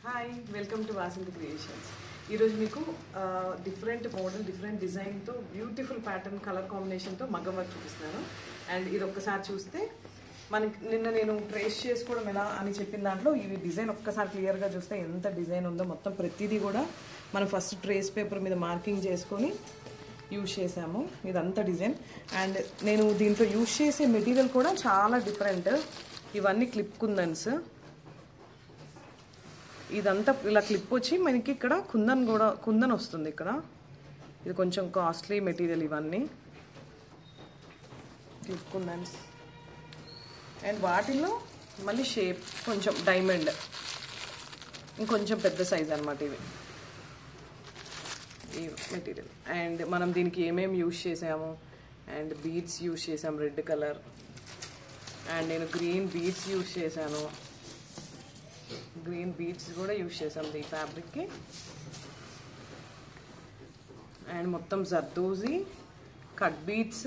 hi welcome to Vasanthi creations ఈరోజు మీకు different model different డిజైన్తో బ్యూటిఫుల్ ప్యాటర్న్ కలర్ కాంబినేషన్తో మగ్గం వర్క్ చూపిస్తున్నాను అండ్ ఇది ఒక్కసారి చూస్తే మనకి నిన్న నేను ట్రేస్ చేసుకోవడం ఎలా అని చెప్పిన దాంట్లో ఈ డిజైన్ ఒక్కసారి క్లియర్గా చూస్తే ఎంత డిజైన్ ఉందో మొత్తం ప్రతిదీ కూడా మనం ఫస్ట్ ట్రేస్ పేపర్ మీద మార్కింగ్ చేసుకొని యూజ్ చేసాము ఇదంతా డిజైన్ అండ్ నేను దీంట్లో యూజ్ చేసే మెటీరియల్ కూడా చాలా డిఫరెంట్ ఇవన్నీ క్లిప్ కుందన్స్ ఇదంతా ఇలా క్లిప్ వచ్చి మనకి ఇక్కడ కుందన్ కూడా కుందన్ వస్తుంది ఇక్కడ ఇది కొంచెం కాస్ట్లీ మెటీరియల్ ఇవన్నీ క్లిప్ కుందన్స్ అండ్ వాటిల్లో మళ్ళీ షేప్ కొంచెం డైమండ్ ఇంకొంచెం పెద్ద సైజ్ అనమాట ఇవి ఈ మెటీరియల్ అండ్ మనం దీనికి ఏమేమి యూజ్ చేసాము అండ్ బీడ్స్ యూజ్ చేసాం రెడ్ కలర్ అండ్ నేను గ్రీన్ బీడ్స్ యూజ్ చేశాను గ్రీన్ బీడ్స్ కూడా యూజ్ చేసాం ఈ ఫ్యాబ్రిక్కి అండ్ మొత్తం zardozi cut beads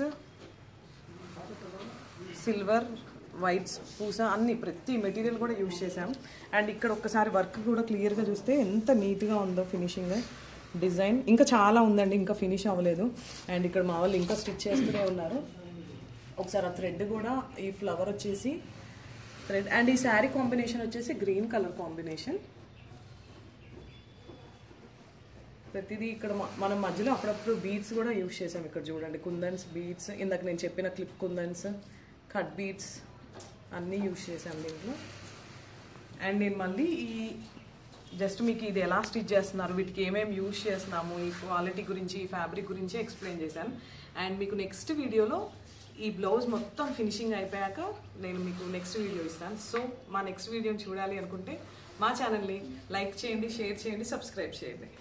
silver whites పూస అన్ని ప్రతి మెటీరియల్ కూడా యూజ్ చేసాం అండ్ ఇక్కడ ఒక్కసారి వర్క్ కూడా క్లియర్గా చూస్తే ఎంత నీట్గా ఉందో ఫినిషింగ్ డిజైన్ ఇంకా చాలా ఉందండి ఇంకా ఫినిష్ అవ్వలేదు అండ్ ఇక్కడ మా వాళ్ళు ఇంకా స్టిచ్ చేస్తూనే ఉన్నారు ఒకసారి ఆ థ్రెడ్ కూడా ఈ ఫ్లవర్ వచ్చేసి థ్రెడ్ అండ్ ఈ శారీ కాంబినేషన్ వచ్చేసి గ్రీన్ కలర్ కాంబినేషన్ ప్రతిదీ ఇక్కడ మ- మనం మధ్యలో అప్పుడప్పుడు బీడ్స్ కూడా యూజ్ చేసాం ఇక్కడ చూడండి కుందన్స్ బీడ్స్ ఇందాక నేను చెప్పిన క్లిప్ కుందన్స్ కట్ బీడ్స్ అన్నీ యూజ్ చేసాం దీంట్లో అండ్ నేను మళ్ళీ ఈ జస్ట్ మీకు ఇది ఎలా స్టిచ్ చేస్తున్నారు వీటికి ఏమేమి యూజ్ చేస్తున్నాము ఈ క్వాలిటీ గురించి ఈ ఫ్యాబ్రిక్ గురించి ఎక్స్ప్లెయిన్ చేశాను అండ్ మీకు నెక్స్ట్ వీడియోలో ఈ బ్లౌజ్ మొత్తం ఫినిషింగ్ అయిపోయాక నేను మీకు నెక్స్ట్ వీడియో ఇస్తాను సో మా నెక్స్ట్ వీడియోని చూడాలి అనుకుంటే మా ఛానల్ని లైక్ చేయండి షేర్ చేయండి సబ్స్క్రైబ్ చేయండి